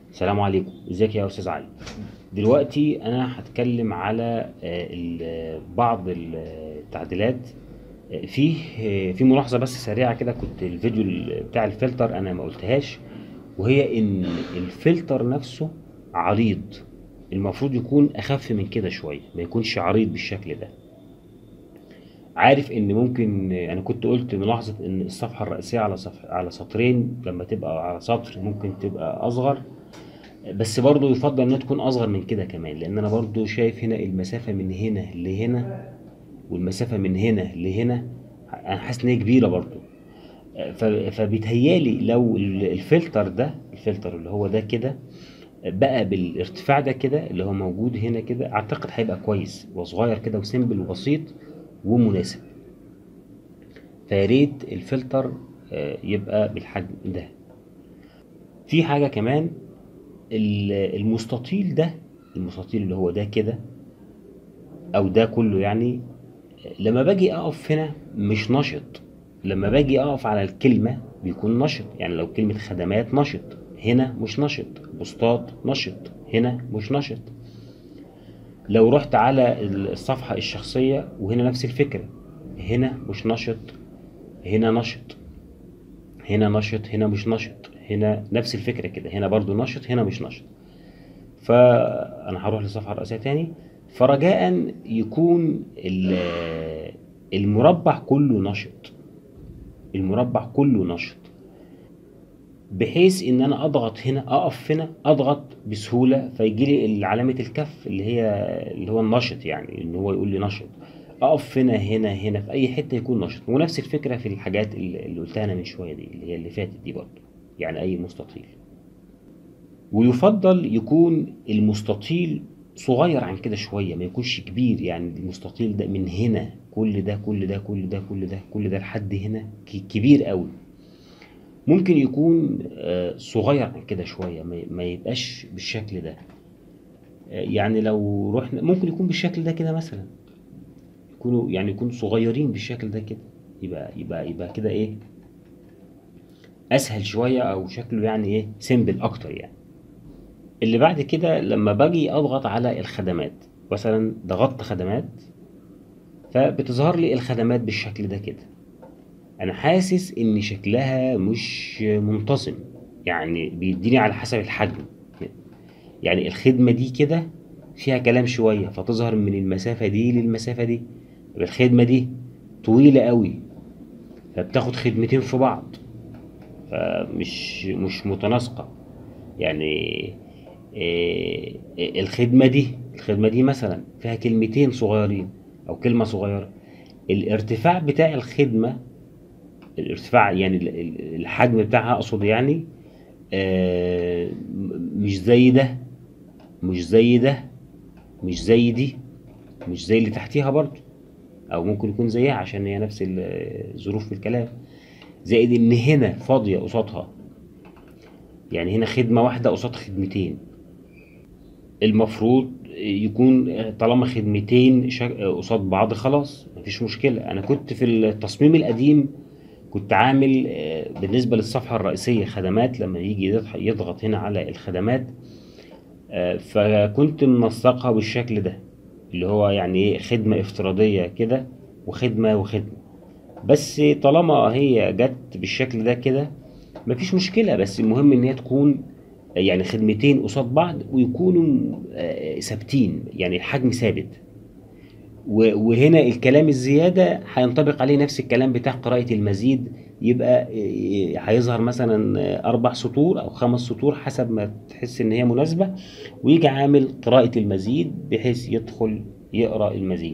السلام عليكم ازيك يا استاذ علي دلوقتي انا هتكلم على آه، ال- بعض التعديلات آه، فيه آه، في ملاحظه بس سريعه كده كنت الفيديو ال- بتاع الفلتر انا ما قلتهاش وهي ان الفلتر نفسه عريض المفروض يكون اخف من كده شويه ما يكونش عريض بالشكل ده عارف ان ممكن انا كنت قلت ملاحظه ان الصفحه الرئيسيه على صفح على سطرين لما تبقى على سطر ممكن تبقى اصغر بس برضو يفضل انها تكون اصغر من كده كمان لان انا برضو شايف هنا المسافه من هنا لهنا والمسافه من هنا لهنا انا حاسس ان هي كبيره برضو ف- فبيتهيالي لو ال- الفلتر ده الفلتر اللي هو ده كده بقى بالارتفاع ده كده اللي هو موجود هنا كده اعتقد هيبقى كويس وصغير كده وسيمبل وبسيط ومناسب فيا ريت الفلتر آه، يبقى بالحجم ده في حاجه كمان ال- المستطيل ده المستطيل اللي هو ده كده او ده كله يعني لما باجي اقف هنا مش نشط لما باجي اقف على الكلمة بيكون نشط يعني لو كلمة خدمات نشط هنا مش نشط بوستات نشط هنا مش نشط لو رحت على الصفحة الشخصية وهنا نفس الفكرة هنا مش نشط هنا نشط هنا نشط هنا مش نشط هنا نفس الفكرة كده هنا برضو نشط هنا مش نشط فأنا هروح للصفحة الرئيسية تاني فرجاء يكون ال- المربع كله نشط المربع كله نشط بحيث ان انا اضغط هنا اقف هنا اضغط بسهوله فيجي لي علامه الكف اللي هي اللي هو النشط يعني ان هو يقول لي نشط اقف هنا هنا هنا في اي حته يكون نشط ونفس الفكره في الحاجات اللي اللي قلتها انا من شويه دي اللي هي اللي فاتت دي برضه يعني اي مستطيل ويفضل يكون المستطيل صغير عن كده شويه ما يكونش كبير يعني المستطيل ده من هنا كل ده كل ده كل ده كل ده كل ده لحد هنا ك- كبير قوي ممكن يكون آه، صغير عن كده شويه ما ما يبقاش بالشكل ده آه، يعني لو رحنا ممكن يكون بالشكل ده كده مثلا يكونوا يعني يكونوا صغيرين بالشكل ده كده يبقى يبقى يبقى كده ايه اسهل شويه او شكله يعني ايه سيمبل اكتر يعني اللي بعد كده لما باجي اضغط على الخدمات مثلا ضغطت خدمات فبتظهر لي الخدمات بالشكل ده كده انا حاسس ان شكلها مش منتظم يعني بيديني على حسب الحجم يعني الخدمة دي كده فيها كلام شوية فتظهر من المسافة دي للمسافة دي يبقى الخدمة دي طويلة قوي فبتاخد خدمتين في بعض فمش مش متناسقة يعني إيه الخدمة دي الخدمة دي مثلا فيها كلمتين صغيرين أو كلمة صغيرة الارتفاع بتاع الخدمة الارتفاع يعني ال- ال- الحجم بتاعها أقصد يعني آه، م- مش زي ده مش زي ده مش زي دي مش زي اللي تحتيها برضو أو ممكن يكون زيها عشان هي نفس ال- الظروف في الكلام زائد إن هنا فاضية قصادها يعني هنا خدمة واحدة قصاد خدمتين المفروض يكون طالما خدمتين شا- قصاد بعض خلاص مفيش مشكلة أنا كنت في التصميم القديم كنت عامل آه، بالنسبة للصفحة الرئيسية خدمات لما يجي يضغ- يضغط هنا على الخدمات آه، فكنت منسقها بالشكل ده اللي هو يعني ايه خدمة افتراضية كده وخدمة وخدمة بس طالما هي جت بالشكل ده كده مفيش مشكلة بس المهم ان هي تكون يعني خدمتين قصاد بعض ويكونوا آه، ثابتين يعني الحجم ثابت و- وهنا الكلام الزيادة هينطبق عليه نفس الكلام بتاع قراءة المزيد يبقى آه، هيظهر مثلا آه، أربع سطور أو خمس سطور حسب ما تحس إن هي مناسبة ويجي عامل قراءة المزيد بحيث يدخل يقرأ المزيد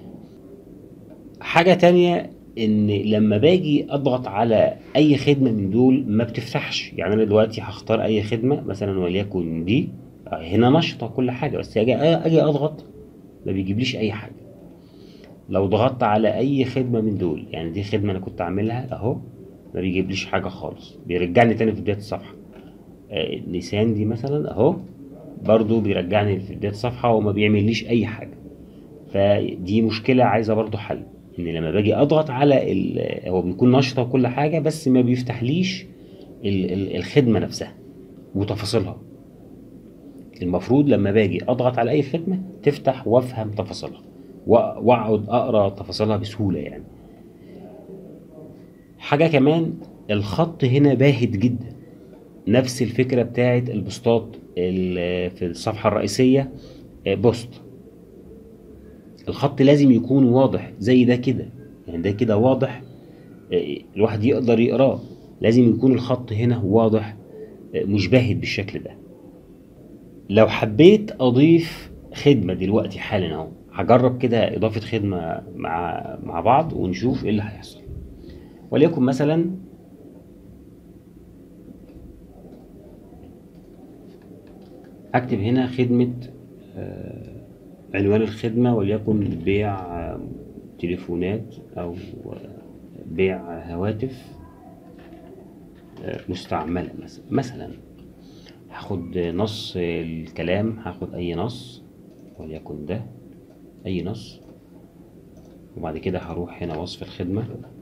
حاجة تانية إن لما باجي أضغط على أي خدمة من دول ما بتفتحش يعني أنا دلوقتي هختار أي خدمة مثلا وليكن دي آه، هنا نشطة كل حاجة بس أجي أجي أضغط ما بيجيبليش أي حاجة لو ضغطت على اي خدمه من دول يعني دي خدمه انا كنت عاملها اهو ما بيجيبليش حاجه خالص بيرجعني تاني في بدايه الصفحه آه نيسان دي مثلا اهو برضو بيرجعني في بدايه الصفحه وما بيعمليش اي حاجه فدي مشكله عايزه برضو حل ان لما باجي اضغط على ال- هو بيكون نشطه وكل حاجه بس ما بيفتحليش ال- ال- الخدمه نفسها وتفاصيلها المفروض لما باجي اضغط على اي خدمه تفتح وافهم تفاصيلها وأ- واقعد اقرا تفاصيلها بسهوله يعني حاجه كمان الخط هنا باهت جدا نفس الفكره بتاعت البوستات ال- في الصفحه الرئيسيه آه، بوست الخط لازم يكون واضح زي ده كده يعني ده كده واضح آه، الواحد يقدر يقراه لازم يكون الخط هنا واضح آه، مش باهت بالشكل ده لو حبيت اضيف خدمه دلوقتي حالا اهو هجرب كده اضافه خدمه مع مع بعض ونشوف ايه اللي هيحصل وليكن مثلا اكتب هنا خدمه آه، عنوان الخدمه وليكن بيع آه، تليفونات او آه، بيع هواتف آه، مستعمله مثلا مثلا هاخد نص الكلام هاخد اي نص وليكن ده اي نص وبعد كده هروح هنا وصف الخدمه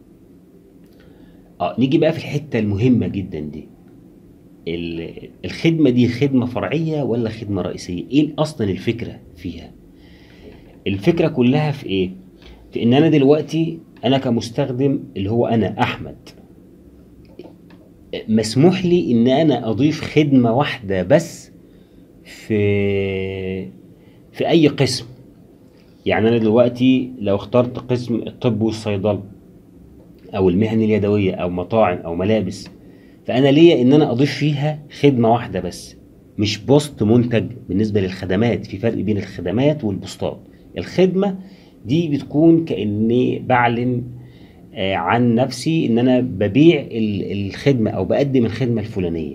اه نيجي بقى في الحته المهمه جدا دي ال- الخدمه دي خدمه فرعيه ولا خدمه رئيسيه ايه اصلا الفكره فيها الفكره كلها في ايه في ان انا دلوقتي انا كمستخدم اللي هو انا احمد مسموح لي ان انا اضيف خدمه واحده بس في في اي قسم يعني انا دلوقتي لو اخترت قسم الطب والصيدله او المهن اليدويه او مطاعم او ملابس فانا ليا ان انا اضيف فيها خدمه واحده بس مش بوست منتج بالنسبه للخدمات في فرق بين الخدمات والبوستات الخدمه دي بتكون كاني بعلن آه، عن نفسي ان انا ببيع ال- الخدمه او بقدم الخدمه الفلانيه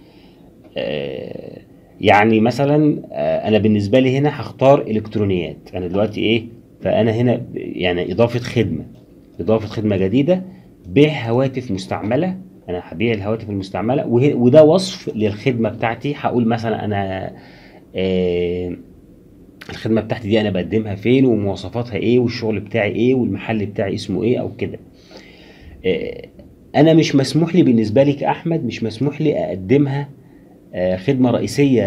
آه، يعني مثلا آه، انا بالنسبه لي هنا هختار الكترونيات انا دلوقتي ايه فانا هنا ب- يعني اضافه خدمه اضافه خدمه جديده بيع هواتف مستعمله انا هبيع الهواتف المستعمله وه- وده وصف للخدمه بتاعتي هقول مثلا انا آه، الخدمه بتاعتي دي انا بقدمها فين ومواصفاتها ايه والشغل بتاعي ايه والمحل بتاعي اسمه ايه او كده آه، انا مش مسموح لي بالنسبه لي كاحمد مش مسموح لي اقدمها آه، خدمه رئيسيه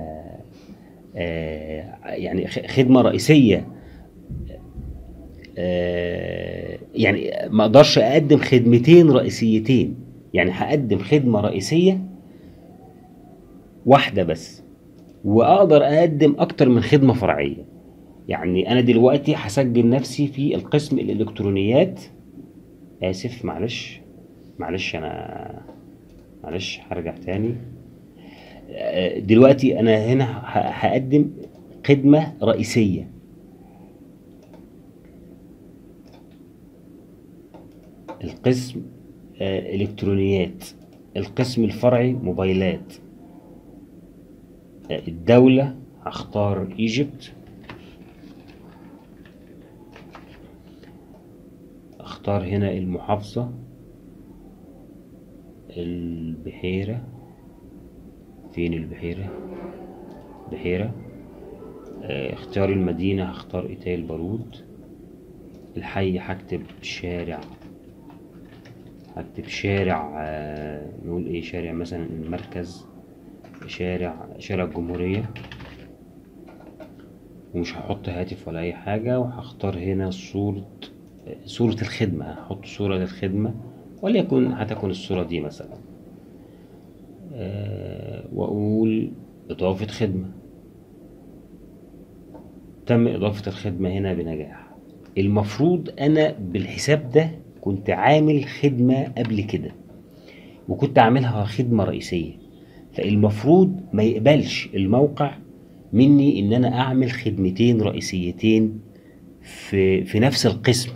آه، يعني خ- خدمه رئيسيه آه، يعني ما اقدرش اقدم خدمتين رئيسيتين يعني هقدم خدمه رئيسيه واحده بس واقدر اقدم اكتر من خدمه فرعيه يعني انا دلوقتي هسجل نفسي في القسم الالكترونيات اسف معلش معلش انا معلش هرجع تاني آه، دلوقتي انا هنا ه- هقدم خدمه رئيسيه القسم آه، الكترونيات القسم الفرعي موبايلات آه، الدولة هختار ايجيبت اختار هنا المحافظة البحيرة فين البحيرة بحيرة آه، اختيار المدينة هختار إيتاي البارود الحي هكتب شارع هكتب شارع آه، نقول ايه شارع مثلا المركز شارع شارع الجمهورية ومش هحط هاتف ولا اي حاجة وهختار هنا صورة صورة الخدمة هحط صورة للخدمة وليكن هتكون الصورة دي مثلا آه، واقول اضافة خدمة تم اضافة الخدمة هنا بنجاح المفروض انا بالحساب ده كنت عامل خدمة قبل كده وكنت عاملها خدمة رئيسية فالمفروض ما يقبلش الموقع مني ان انا اعمل خدمتين رئيسيتين في في نفس القسم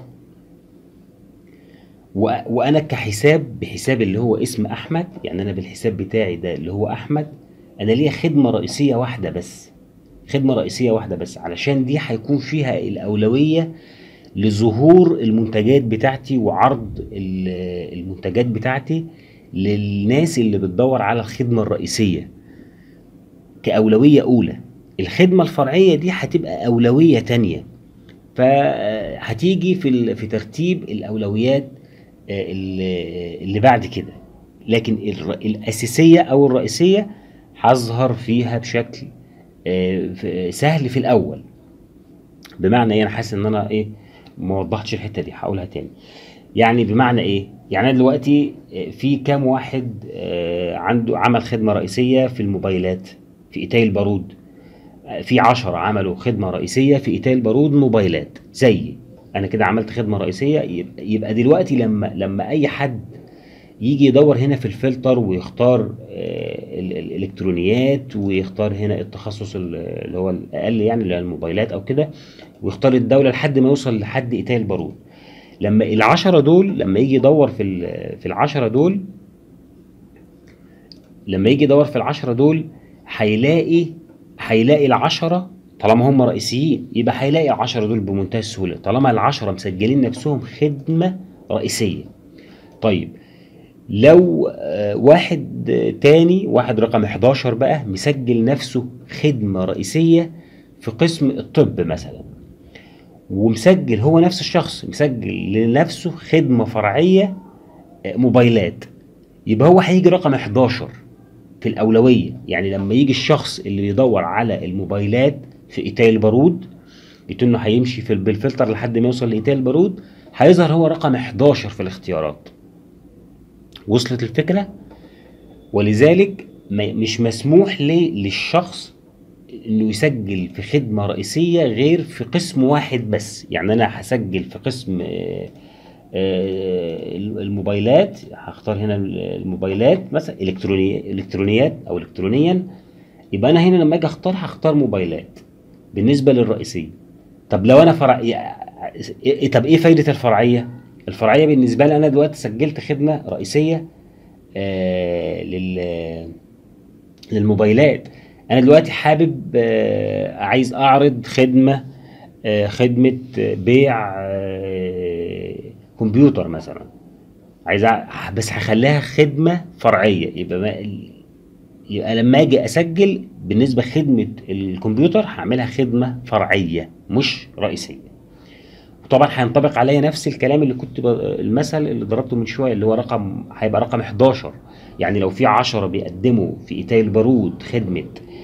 و- وانا كحساب بحساب اللي هو اسم احمد يعني انا بالحساب بتاعي ده اللي هو احمد انا ليا خدمه رئيسيه واحده بس خدمه رئيسيه واحده بس علشان دي هيكون فيها الاولويه لظهور المنتجات بتاعتي وعرض ال- المنتجات بتاعتي للناس اللي بتدور على الخدمه الرئيسيه كأولوية أولى الخدمة الفرعية دي هتبقى أولوية تانية فهتيجي في ال- في ترتيب الأولويات آه، اللي اللي بعد كده لكن الر- الأساسية أو الرئيسية هظهر فيها بشكل آه، في- سهل في الاول بمعنى ايه انا حاسس ان انا ايه ما وضحتش الحته دي هقولها تاني يعني بمعنى ايه يعني انا دلوقتي آه، في كام واحد آه، عنده عمل خدمه رئيسيه في الموبايلات في ايتاي البارود آه، في عشرة عملوا خدمه رئيسيه في ايتاي البارود موبايلات زيي انا كده عملت خدمه رئيسيه يبقى- يبقى دلوقتي لما لما اي حد يجي يدور هنا في الفلتر ويختار آه، ال- ال- الالكترونيات ويختار هنا التخصص ال- اللي هو الاقل يعني اللي هو الموبايلات او كده ويختار الدوله لحد ما يوصل لحد ايتاي البارود لما العشرة دول لما يجي يدور في ال- في العشرة دول لما يجي يدور في العشرة دول هيلاقي هيلاقي العشرة طالما هم رئيسيين يبقى هيلاقي العشرة دول بمنتهى السهولة طالما العشرة مسجلين نفسهم خدمة رئيسية طيب لو آه، واحد آه، تاني واحد رقم 11 بقى مسجل نفسه خدمة رئيسية في قسم الطب مثلا ومسجل هو نفس الشخص مسجل لنفسه خدمة فرعية آه، موبايلات يبقى هو هيجي رقم 11 في الأولوية يعني لما يجي الشخص اللي بيدور على الموبايلات في إيتاي البارود قلت انه هيمشي في بالفلتر لحد ما يوصل لإيتاي البارود هيظهر هو رقم 11 في الاختيارات وصلت الفكرة ولذلك ما- مش مسموح لي للشخص انه يسجل في خدمة رئيسية غير في قسم واحد بس يعني انا هسجل في قسم آه، آه، الموبايلات هختار هنا الموبايلات مثلا الكتروني الكترونيات او الكترونيا يبقى انا هنا لما اجي اختار هختار موبايلات بالنسبة للرئيسية طب لو انا فرع إيه- طب ايه فايدة الفرعية الفرعية بالنسبة لي انا دلوقتي سجلت خدمة رئيسية آه لل للموبايلات انا دلوقتي حابب آه عايز اعرض خدمة آه خدمة بيع آه كمبيوتر مثلا عايز أع- بس هخليها خدمة فرعية يبقى ما يبقى لما اجي اسجل بالنسبة خدمة الكمبيوتر هعملها خدمة فرعية مش رئيسية وطبعا هينطبق عليا نفس الكلام اللي كنت ب... المثل اللي ضربته من شويه اللي هو رقم هيبقى رقم 11 يعني لو في 10 بيقدموا في ايتاي البارود خدمه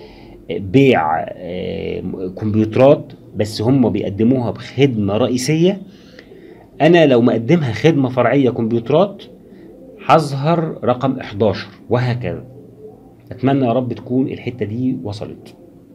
بيع آه، كمبيوترات بس هم بيقدموها بخدمه رئيسيه انا لو مقدمها خدمه فرعيه كمبيوترات هظهر رقم 11 وهكذا اتمنى يا رب تكون الحته دي وصلت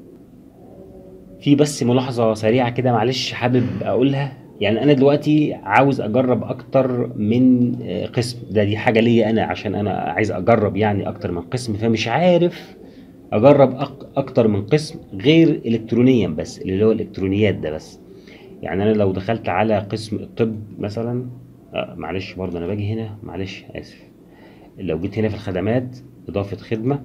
في بس ملاحظة سريعة كده معلش حابب أقولها يعني أنا دلوقتي عاوز أجرب أكتر من آه، قسم ده دي حاجة ليا أنا عشان أنا عايز أجرب يعني أكتر من قسم فمش عارف أجرب أك- أكتر من قسم غير إلكترونيا بس اللي هو الإلكترونيات ده بس يعني أنا لو دخلت على قسم الطب مثلا آه، معلش برضه أنا باجي هنا معلش آسف لو جيت هنا في الخدمات إضافة خدمة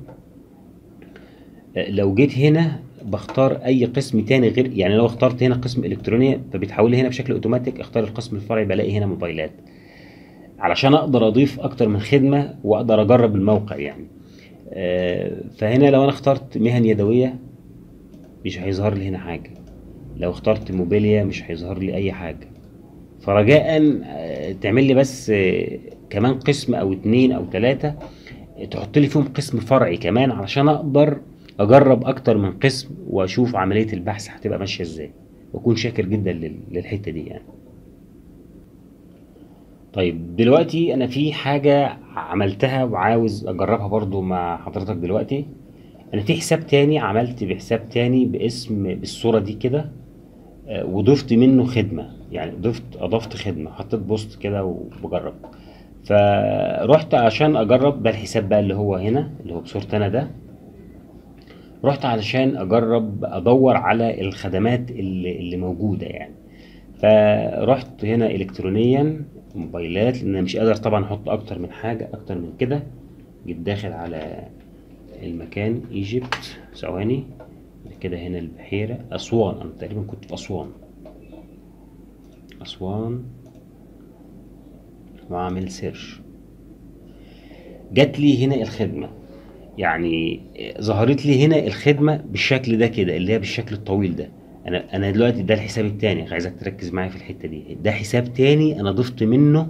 لو جيت هنا بختار اي قسم تاني غير يعني لو اخترت هنا قسم الكترونيا فبيتحول لي هنا بشكل اوتوماتيك اختار القسم الفرعي بلاقي هنا موبايلات علشان اقدر اضيف اكتر من خدمه واقدر اجرب الموقع يعني آه، فهنا لو انا اخترت مهن يدويه مش هيظهر لي هنا حاجه لو اخترت موبيليا مش هيظهر لي اي حاجه فرجاء آه، تعمل لي بس آه، كمان قسم او اتنين او تلاتة تحط لي فيهم قسم فرعي كمان علشان اقدر اجرب اكتر من قسم واشوف عملية البحث هتبقى ماشية ازاي واكون شاكر جدا لل- للحتة دي يعني طيب دلوقتي انا في حاجة عملتها وعاوز اجربها برضو مع حضرتك دلوقتي انا في حساب تاني عملت بحساب تاني باسم بالصورة دي كده آه، وضفت منه خدمة يعني ضفت اضفت خدمة حطيت بوست كده وبجرب فرحت عشان اجرب ده الحساب بقى اللي هو هنا اللي هو بصورتي انا ده رحت علشان اجرب ادور على الخدمات اللي, اللي موجودة يعني فرحت هنا الكترونيا موبايلات لان انا مش قادر طبعا احط اكتر من حاجة اكتر من كده جيت داخل على المكان ايجيبت ثواني كده هنا البحيرة اسوان انا تقريبا كنت في اسوان اسوان واعمل سيرش جات لي هنا الخدمة يعني ظهرت لي هنا الخدمة بالشكل ده كده اللي هي بالشكل الطويل ده انا انا دلوقتي ده الحساب التاني عايزك تركز معايا في الحتة دي ده حساب تاني انا ضفت منه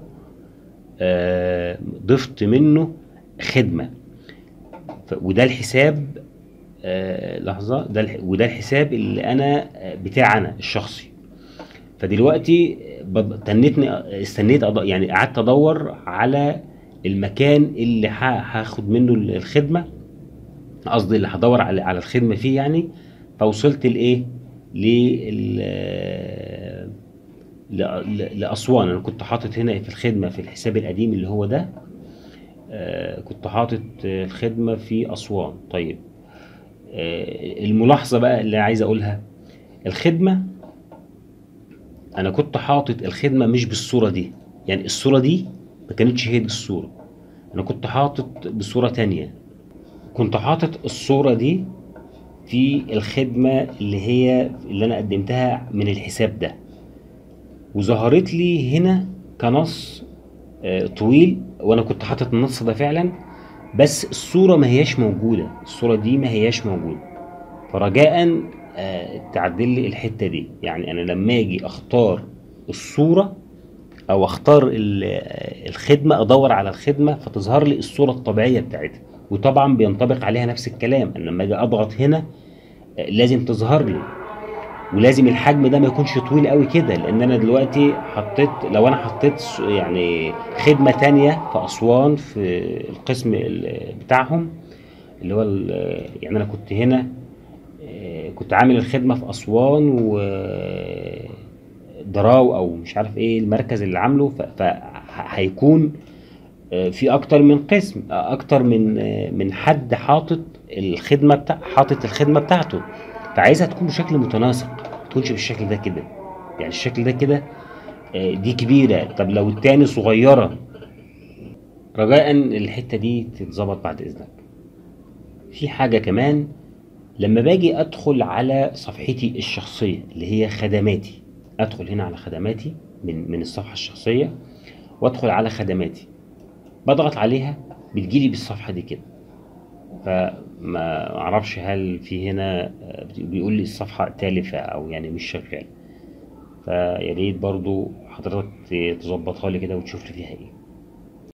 آه ضفت منه خدمة ف- وده الحساب آه لحظه ده الح- وده الحساب اللي انا آه، بتاع انا الشخصي فدلوقتي بض- تنتني استنيت أض- يعني قعدت ادور على المكان اللي ه- هاخد منه الخدمه قصدي اللي هدور على على الخدمه فيه يعني فوصلت لايه لل ل- ل- لاسوان انا كنت حاطط هنا في الخدمه في الحساب القديم اللي هو ده آه، كنت حاطط آه، الخدمه في اسوان طيب آه، الملاحظه بقى اللي عايز اقولها الخدمه انا كنت حاطط الخدمه مش بالصوره دي يعني الصوره دي ما كانتش هي دي الصوره انا كنت حاطط بصوره تانية كنت حاطط الصوره دي في الخدمه اللي هي اللي انا قدمتها من الحساب ده وظهرت لي هنا كنص آه، طويل وانا كنت حاطط النص ده فعلا بس الصوره ما هياش موجوده الصوره دي ما هياش موجوده فرجاء آه، تعدل لي الحته دي يعني انا لما اجي اختار الصوره او اختار ال- آه، الخدمه ادور على الخدمه فتظهر لي الصوره الطبيعيه بتاعتها وطبعا بينطبق عليها نفس الكلام انا لما اجي اضغط هنا آه، لازم تظهر لي ولازم الحجم ده ما يكونش طويل قوي كده لان انا دلوقتي حطيت لو انا حطيت س- يعني خدمه تانية في اسوان في القسم ال- بتاعهم اللي هو ال- يعني انا كنت هنا آه، كنت عامل الخدمه في اسوان و دراو او مش عارف ايه المركز اللي عامله فهيكون في اكتر من قسم آه، اكتر من آه، من حد حاطط الخدمه بتاع حاطط الخدمه بتاعته فعايزها تكون بشكل متناسق ما تكونش بالشكل ده كده يعني الشكل ده كده آه، دي كبيره طب لو التاني صغيره رجاء الحته دي تتظبط بعد اذنك في حاجه كمان لما باجي ادخل على صفحتي الشخصيه اللي هي خدماتي ادخل هنا على خدماتي من من الصفحه الشخصيه وادخل على خدماتي بضغط عليها بتجيلي بالصفحه دي كده فما اعرفش هل في هنا آه، بيقول لي الصفحه تالفه او يعني مش شغال فيا ريت برضو حضرتك تظبطها لي كده وتشوف لي فيها ايه